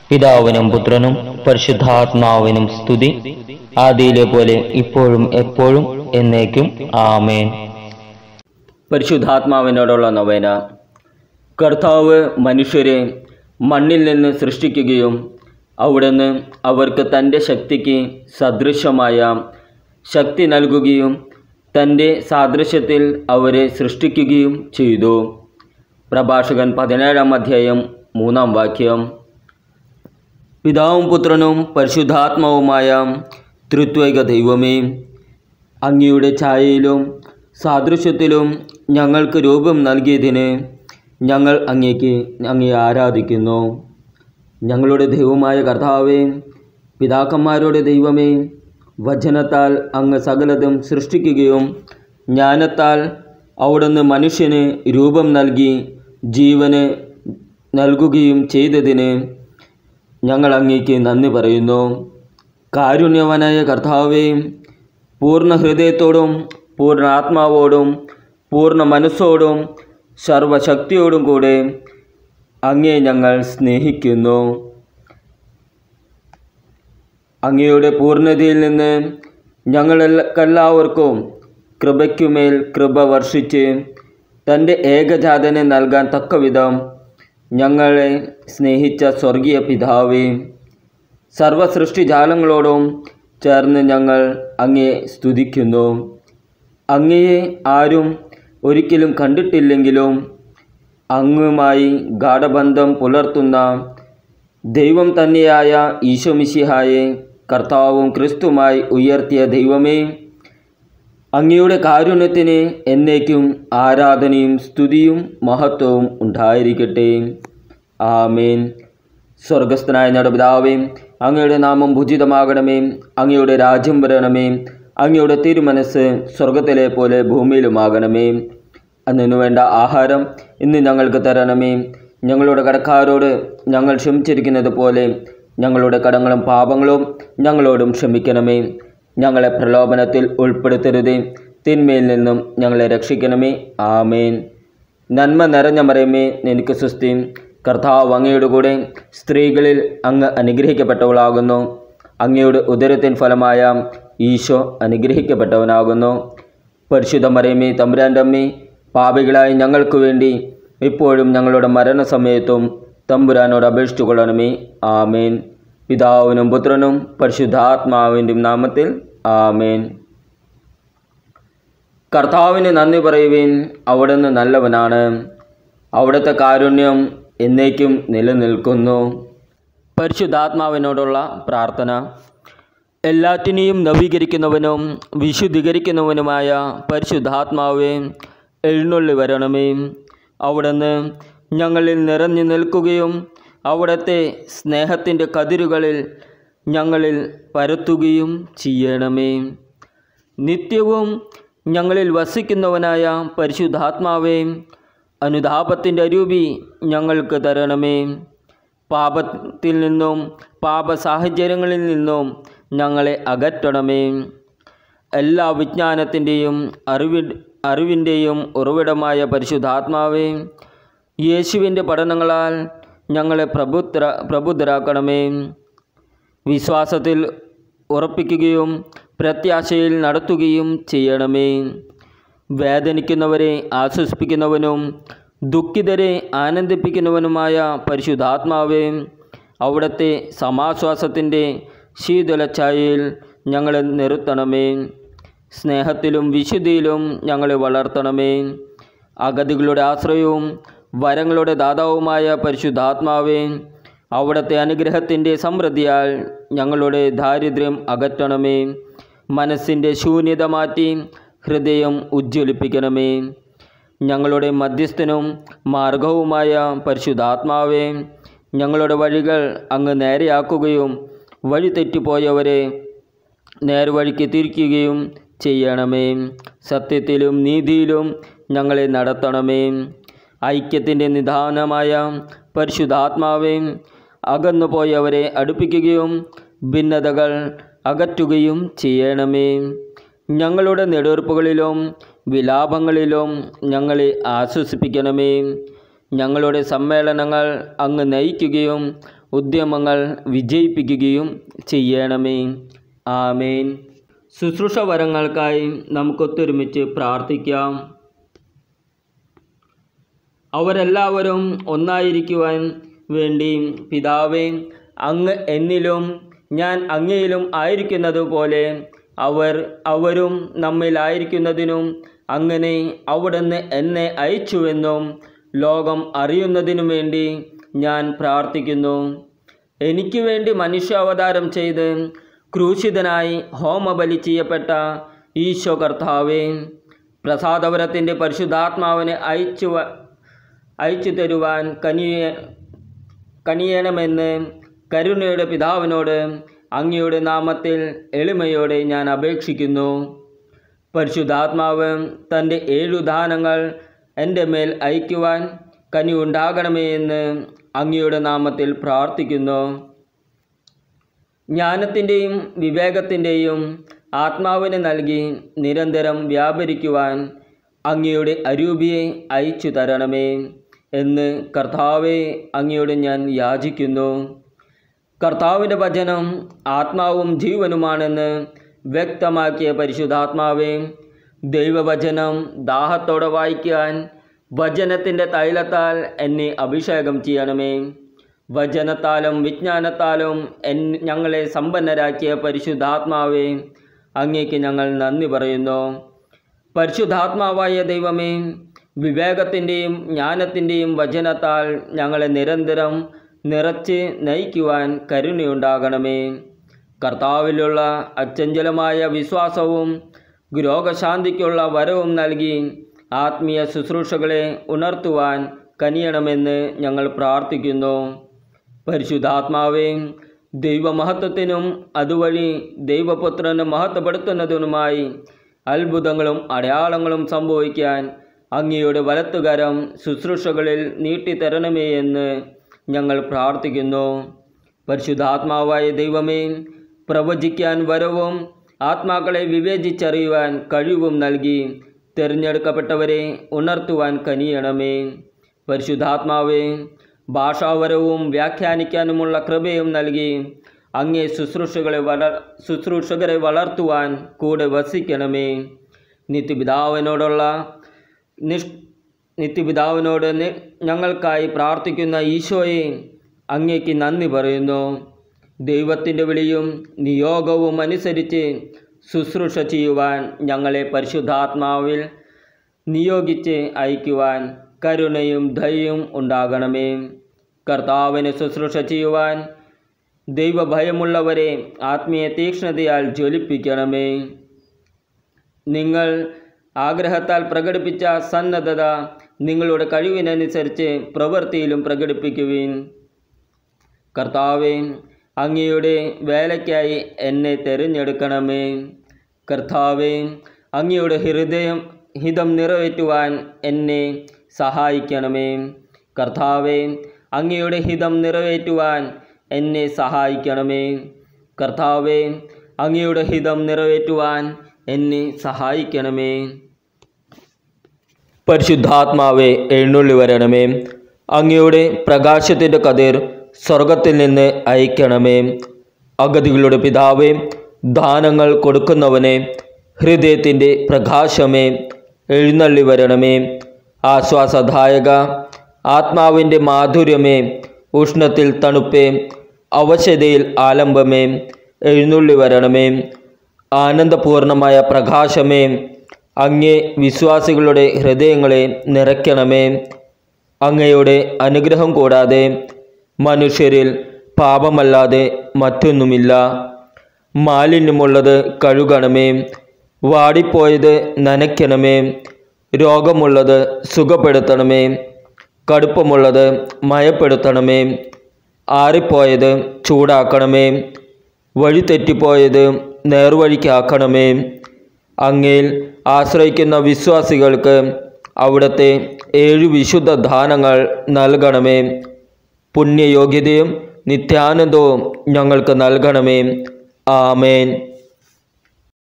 പിതാവിനും പുത്രനും പരിശുദ്ധാത്മാവിനും സ്തുതി ആദിയിലെ പോലെ ഇപ്പോഴും എപ്പോഴും എന്നേക്കും ആമേൻ പരിശുദ്ധാത്മാവിനോടുള്ള നൊവേന കർത്താവ് മനുഷ്യരെ മണ്ണിൽ നിന്ന് സൃഷ്ടിക്കുകയും അവിടുന്ന് അവർക്ക് തൻ്റെ ശക്തിക്ക് സദൃശമായ ശക്തി നൽകുകയും തൻ്റെ സാദൃശ്യത്തിൽ അവരെ സൃഷ്ടിക്കുകയും ചെയ്തു പ്രഭാഷകൻ പതിനേഴാം അധ്യായം മൂന്നാം വാക്യം പിതാവും പുത്രനും പരിശുദ്ധാത്മാവുമായ ത്രിത്വൈക ദൈവമേ അങ്ങയുടെ ഛായയിലും സാദൃശ്യത്തിലും ഞങ്ങൾക്ക് രൂപം നൽകിയതിന് ഞങ്ങൾ അങ്ങേക്ക് അങ്ങേ ആരാധിക്കുന്നു ഞങ്ങളുടെ ദൈവമായ കർത്താവേ പിതാക്കന്മാരുടെ ദൈവമേ വചനത്താൽ അങ്ങ് സകലതും സൃഷ്ടിക്കുകയും ജ്ഞാനത്താൽ അവിടുന്ന് മനുഷ്യന് രൂപം നൽകി ജീവന് നൽകുകയും ചെയ്തതിന് ഞങ്ങൾ അങ്ങേക്ക് നന്ദി പറയുന്നു കാരുണ്യവനായ കർത്താവേ പൂർണ്ണ ഹൃദയത്തോടും പൂർണ്ണ ആത്മാവോടും പൂർണ്ണ മനസ്സോടും സർവശക്തിയോടും കൂടെ അങ്ങേ ഞങ്ങൾ സ്നേഹിക്കുന്നു അങ്ങയുടെ പൂർണ്ണതയിൽ നിന്ന് ഞങ്ങൾക്കെല്ലാവർക്കും കൃപയ്ക്കുമേൽ കൃപ വർഷിച്ച് തൻ്റെ ഏകജാതനെ നൽകാൻ തക്കവിധം ഞങ്ങളെ സ്നേഹിച്ച സ്വർഗീയ പിതാവേ സർവസൃഷ്ടിജാലങ്ങളോടും ചേർന്ന് ഞങ്ങൾ അങ്ങയെ സ്തുതിക്കുന്നു അങ്ങയെ ആരും ഒരിക്കലും കണ്ടിട്ടില്ലെങ്കിലും അങ്ങുമായി ഗാഠബന്ധം പുലർത്തുന്ന ദൈവം തന്നെയായ ഈശോമിശിഹായെ കർത്താവും ക്രിസ്തുമായി ഉയർത്തിയ ദൈവമേ അങ്ങയുടെ കാരുണ്യത്തിന് എന്നേക്കും ആരാധനയും സ്തുതിയും മഹത്വവും ഉണ്ടായിരിക്കട്ടെ ആമേൻ സ്വർഗസ്ഥനായ നടപിതാവേ അങ്ങയുടെ നാമം ഭുജിതമാകണമേ അങ്ങയുടെ രാജ്യം വരണമേ അങ്ങയുടെ തിരുമനസ് സ്വർഗത്തിലെ പോലെ ഭൂമിയിലുമാകണമേ അന്നിനു വേണ്ട ആഹാരം ഇന്ന് ഞങ്ങൾക്ക് തരണമേ ഞങ്ങളുടെ കടക്കാരോട് ഞങ്ങൾ ക്ഷമിച്ചിരിക്കുന്നത് പോലെ ഞങ്ങളുടെ കടങ്ങളും പാപങ്ങളും ഞങ്ങളോടും ക്ഷമിക്കണമേ ഞങ്ങളെ പ്രലോഭനത്തിൽ ഉൾപ്പെടുത്തരുതേ തിന്മയിൽ നിന്നും ഞങ്ങളെ രക്ഷിക്കണമേ ആമേൻ നന്മ നിറഞ്ഞ മറയമേ നിനക്ക് സുസ്ഥി കർത്താവ് അങ്ങയുടെ കൂടെ സ്ത്രീകളിൽ അങ്ങ് അനുഗ്രഹിക്കപ്പെട്ടവളാകുന്നു അങ്ങയുടെ ഉദരത്തിൻ ഫലമായ ഈശോ അനുഗ്രഹിക്കപ്പെട്ടവനാകുന്നു പരിശുദ്ധ മറിയമേ തമ്പുരാൻ്റെ അമ്മേ പാപികളായ ഞങ്ങൾക്ക് വേണ്ടി ഇപ്പോഴും ഞങ്ങളുടെ മരണസമയത്തും തമ്പുരാനോട് അപേക്ഷിച്ചു കൊള്ളണമേ ആമേൻ പിതാവിനും പുത്രനും പരിശുദ്ധാത്മാവിൻ്റെയും നാമത്തിൽ ആമേൻ കർത്താവിന് നന്ദി പറയുവിൻ അവിടുന്ന് നല്ലവനാണ് അവിടുത്തെ കാരുണ്യം എന്നേക്കും നിലനിൽക്കുന്നു പരിശുദ്ധാത്മാവിനോടുള്ള പ്രാർത്ഥന എല്ലാറ്റിനെയും നവീകരിക്കുന്നവനും വിശുദ്ധീകരിക്കുന്നവനുമായ പരിശുദ്ധാത്മാവേ എഴുന്നള്ളി വരണമേ അവിടുന്ന് ഞങ്ങളിൽ നിറഞ്ഞു നിൽക്കുകയും അവിടുത്തെ സ്നേഹത്തിൻ്റെ കതിരുകളിൽ ഞങ്ങളിൽ പരത്തുകയും ചെയ്യണമേ നിത്യവും ഞങ്ങളിൽ വസിക്കുന്നവനായ പരിശുദ്ധാത്മാവേ അനുതാപത്തിൻ്റെ അരൂപി ഞങ്ങൾക്ക് തരണമേ പാപത്തിൽ നിന്നും പാപ സാഹചര്യങ്ങളിൽ നിന്നും ഞങ്ങളെ അകറ്റണമേ എല്ലാ വിജ്ഞാനത്തിൻ്റെയും അറിവി അറിവിൻ്റെയും ഉറവിടമായ പരിശുദ്ധാത്മാവേ യേശുവിൻ്റെ പഠനങ്ങളാൽ ഞങ്ങളെ പ്രബുദ്ധ പ്രബുദ്ധരാക്കണമേ വിശ്വാസത്തിൽ ഉറപ്പിക്കുകയും പ്രത്യാശയിൽ നടത്തുകയും ചെയ്യണമേ വേദനിക്കുന്നവരെ ആശ്വസിപ്പിക്കുന്നവനും ദുഃഖിതരെ ആനന്ദിപ്പിക്കുന്നവനുമായ പരിശുദ്ധാത്മാവേ അവിടുത്തെ സമാശ്വാസത്തിൻ്റെ ശീതളഛായയിൽ ഞങ്ങളെ നിർത്തണമേ സ്നേഹത്തിലും വിശുദ്ധിയിലും ഞങ്ങളെ വളർത്തണമേ അഗതികളുടെ ആശ്രയവും വരങ്ങളുടെ ദാതാവുമായ പരിശുദ്ധാത്മാവേ അവിടുത്തെ അനുഗ്രഹത്തിൻ്റെ സമൃദ്ധിയാൽ ഞങ്ങളുടെ ദാരിദ്ര്യം അകറ്റണമേ മനസ്സിൻ്റെ ശൂന്യത മാറ്റി ഹൃദയം ഉജ്ജ്വലിപ്പിക്കണമേ ഞങ്ങളുടെ മധ്യസ്ഥനും മാർഗവുമായ പരിശുദ്ധാത്മാവേ ഞങ്ങളുടെ വഴികൾ അങ്ങ് നേരെയാക്കുകയും വഴി തെറ്റിപ്പോയവരെ നേർവഴിക്ക് തിരിക്കുകയും ചെയ്യണമേ സത്യത്തിലും നീതിയിലും ഞങ്ങളെ നടത്തണമേ ഐക്യത്തിൻ്റെ നിദാനമായ പരിശുദ്ധാത്മാവേ അകന്നുപോയവരെ അടുപ്പിക്കുകയും ഭിന്നതകൾ അകറ്റുകയും ചെയ്യണമേ ഞങ്ങളുടെ നെടുവീർപ്പുകളിലും വിലാപങ്ങളിലും ഞങ്ങളെ ആശ്വസിപ്പിക്കണമേ ഞങ്ങളുടെ സമ്മേളനങ്ങൾ അങ്ങ് നയിക്കുകയും ഉദ്യമങ്ങൾ വിജയിപ്പിക്കുകയും ചെയ്യണമേ ആമേൻ ശുശ്രൂഷ വരങ്ങൾക്കായി നമുക്കൊത്തൊരുമിച്ച് പ്രാർത്ഥിക്കാം അവരെല്ലാവരും ഒന്നായിരിക്കുവാൻ വേണ്ടി പിതാവേ അങ്ങ് എന്നിലും ഞാൻ അങ്ങയിലും ആയിരിക്കുന്നതുപോലെ അവർ അവരും നമ്മിലായിരിക്കുന്നതിനും അങ്ങനെ അവിടുന്ന് എന്നെ അയച്ചുവെന്നും ലോകം അറിയുന്നതിനു വേണ്ടി ഞാൻ പ്രാർത്ഥിക്കുന്നു എനിക്ക് വേണ്ടി മനുഷ്യാവതാരം ചെയ്ത് ക്രൂശിതനായി ഹോമബലി ചെയ്യപ്പെട്ട ഈശോ കർത്താവേ പ്രസാദപുരത്തിൻ്റെ പരിശുദ്ധാത്മാവിനെ അയച്ചു വ- അയച്ചു തരുവാൻ കനിയ കനിയണമെന്ന് കരുണയുടെ പിതാവിനോട് അങ്ങയുടെ നാമത്തിൽ എളിമയോടെ ഞാൻ അപേക്ഷിക്കുന്നു പരിശുദ്ധാത്മാവ് തൻ്റെ ഏഴു ദാനങ്ങൾ എൻ്റെ മേൽ അയക്കുവാൻ കനിയുണ്ടാകണമേ എന്ന് അങ്ങയുടെ നാമത്തിൽ പ്രാർത്ഥിക്കുന്നു ജ്ഞാനത്തിൻ്റെയും വിവേകത്തിൻ്റെയും ആത്മാവിനെ നൽകി നിരന്തരം വ്യാപരിക്കുവാൻ അങ്ങയുടെ അരൂപിയെ അയച്ചു തരണമേ എന്ന് കർത്താവെ അങ്ങയോട് ഞാൻ യാചിക്കുന്നു കർത്താവിൻ്റെ വചനം ആത്മാവും ജീവനുമാണെന്ന് വ്യക്തമാക്കിയ പരിശുദ്ധാത്മാവേ ദൈവവചനം ദാഹത്തോടെ വായിക്കാൻ വചനത്തിൻ്റെ തൈലത്താൽ എന്നെ അഭിഷേകം ചെയ്യണമേ വചനത്താലും വിജ്ഞാനത്താലും എൻ ഞങ്ങളെ സമ്പന്നരാക്കിയ പരിശുദ്ധാത്മാവേ അങ്ങേക്ക് ഞങ്ങൾ നന്ദി പറയുന്നു പരിശുദ്ധാത്മാവായ ദൈവമേ വിവേകത്തിൻ്റെയും ജ്ഞാനത്തിൻ്റെയും വചനത്താൽ ഞങ്ങളെ നിരന്തരം നിറച്ച് നയിക്കുവാൻ കരുണയുണ്ടാകണമേ കർത്താവിലുള്ള അച്ചഞ്ചലമായ വിശ്വാസവും രോഗശാന്തിക്കുള്ള വരവും നൽകി ആത്മീയ ശുശ്രൂഷകളെ ഉണർത്തുവാൻ കനിയണമെന്ന് ഞങ്ങൾ പ്രാർത്ഥിക്കുന്നു പരിശുദ്ധാത്മാവേ ദൈവമഹത്വത്തിനും അതുവഴി ദൈവപുത്രനെ മഹത്വപ്പെടുത്തുന്നതിനുമായി അത്ഭുതങ്ങളും അടയാളങ്ങളും സംഭവിക്കാൻ അങ്ങയുടെ വലത്തുകരം ശുശ്രൂഷകളിൽ നീട്ടിത്തരണമേ എന്ന് ഞങ്ങൾ പ്രാർത്ഥിക്കുന്നു പരിശുദ്ധാത്മാവായ ദൈവമേ പ്രവചിക്കാൻ വരവും ആത്മാക്കളെ വിവേചിച്ചറിയുവാൻ കഴിവും നൽകി തിരഞ്ഞെടുക്കപ്പെട്ടവരെ ഉണർത്തുവാൻ കനിയണമേ പരിശുദ്ധാത്മാവേ ഭാഷാവരവും വ്യാഖ്യാനിക്കാനുമുള്ള കൃപയും നൽകി അങ്ങേ ശുശ്രൂഷകളെ വളർ ശുശ്രൂഷകരെ വളർത്തുവാൻ കൂടെ വസിക്കണമേ നിത്യപിതാവിനോടുള്ള നിഷ് നിത്യപിതാവിനോട് നി- ഞങ്ങൾക്കായി പ്രാർത്ഥിക്കുന്ന ഈശോയെ അങ്ങേക്ക് നന്ദി പറയുന്നു ദൈവത്തിൻ്റെ വിളിയും നിയോഗവും അനുസരിച്ച് ശുശ്രൂഷ ചെയ്യുവാൻ ഞങ്ങളെ പരിശുദ്ധാത്മാവിൽ നിയോഗിച്ച് അയക്കുവാൻ കരുണയും ദയയും ഉണ്ടാകണമേ കർത്താവിന് ശുശ്രൂഷ ചെയ്യുവാൻ ദൈവഭയമുള്ളവരെ ആത്മീയ തീക്ഷ്ണതയാൽ ജ്വലിപ്പിക്കണമേ നിങ്ങൾ ആഗ്രഹത്താൽ പ്രകടിപ്പിച്ച സന്നദ്ധത നിങ്ങളുടെ കഴിവിനനുസരിച്ച് പ്രവൃത്തിയിലും പ്രകടിപ്പിക്കുവിൻ കർത്താവേ അങ്ങയുടെ വേലയ്ക്കായി എന്നെ തിരഞ്ഞെടുക്കണമേ കർത്താവേ അങ്ങയുടെ ഹൃദയം ഹിതം നിറവേറ്റുവാൻ എന്നെ സഹായിക്കണമേ കർത്താവേ അങ്ങയുടെ ഹിതം നിറവേറ്റുവാൻ എന്നെ സഹായിക്കണമേ കർത്താവേ അങ്ങയുടെ ഹിതം നിറവേറ്റുവാൻ എന്നെ സഹായിക്കണമേ പരിശുദ്ധാത്മാവെ എഴുന്നള്ളി വരണമേ അങ്ങയുടെ പ്രകാശത്തിൻ്റെ കതിർ സ്വർഗത്തിൽ നിന്ന് അയക്കണമേ അഗതികളുടെ പിതാവേ ദാനങ്ങൾ കൊടുക്കുന്നവനെ ഹൃദയത്തിൻ്റെ പ്രകാശമേ എഴുന്നള്ളി വരണമേ ആശ്വാസദായക ആത്മാവിൻ്റെ മാധുര്യമേ ഉഷ്ണത്തിൽ തണുപ്പേ അവശതയിൽ ആലംബമേ എഴുന്നള്ളി വരണമേ ആനന്ദപൂർണമായ പ്രകാശമേ അങ്ങേ വിശ്വാസികളുടെ ഹൃദയങ്ങളെ നിറയ്ക്കണമേ അങ്ങയുടെ അനുഗ്രഹം കൂടാതെ മനുഷ്യരിൽ പാപമല്ലാതെ മറ്റൊന്നുമില്ല മാലിന്യമുള്ളത് കഴുകണമേ വാടിപ്പോയത് നനയ്ക്കണമേ രോഗമുള്ളത് സുഖപ്പെടുത്തണമേ കടുപ്പമുള്ളത് മയപ്പെടുത്തണമേ ആറിപ്പോയത് ചൂടാക്കണമേ വഴി തെറ്റിപ്പോയത് നേർവഴിക്കാക്കണമേ അങ്ങയിൽ ആശ്രയിക്കുന്ന വിശ്വാസികൾക്ക് അവിടുത്തെ ഏഴു വിശുദ്ധ ദാനങ്ങൾ നൽകണമേ പുണ്യയോഗ്യതയും നിത്യാനന്ദവും ഞങ്ങൾക്ക് നൽകണമേ ആമേൻ